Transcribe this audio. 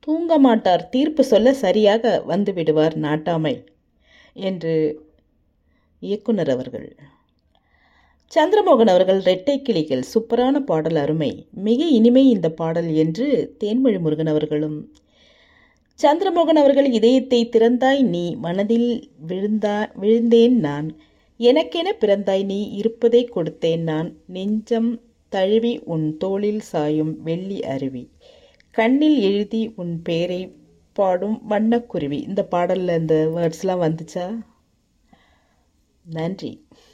தூங்க மாட்டார் தீர்ப்பு சொல்ல சரியாக வந்து விடுவார் நாட்டாமை என்று இயக்குனர் அவர்கள் சந்திரமோகன் அவர்கள் ரெட்டை கிளிகள் சூப்பரான பாடல் அருமை மிக இனிமை இந்த பாடல் என்று தேன்மொழி முருகன் அவர்களும் சந்திரமோகன் அவர்கள் இதயத்தை திறந்தாய் நீ மனதில் விழுந்தா விழுந்தேன் நான் எனக்கென பிறந்தாய் நீ இருப்பதை கொடுத்தேன் நான் நெஞ்சம் தழுவி உன் தோளில் சாயும் வெள்ளி அருவி கண்ணில் எழுதி உன் பேரை பாடும் வண்ணக்குருவி இந்த பாடலில் இந்த வேர்ட்ஸ்லாம் வந்துச்சா நன்றி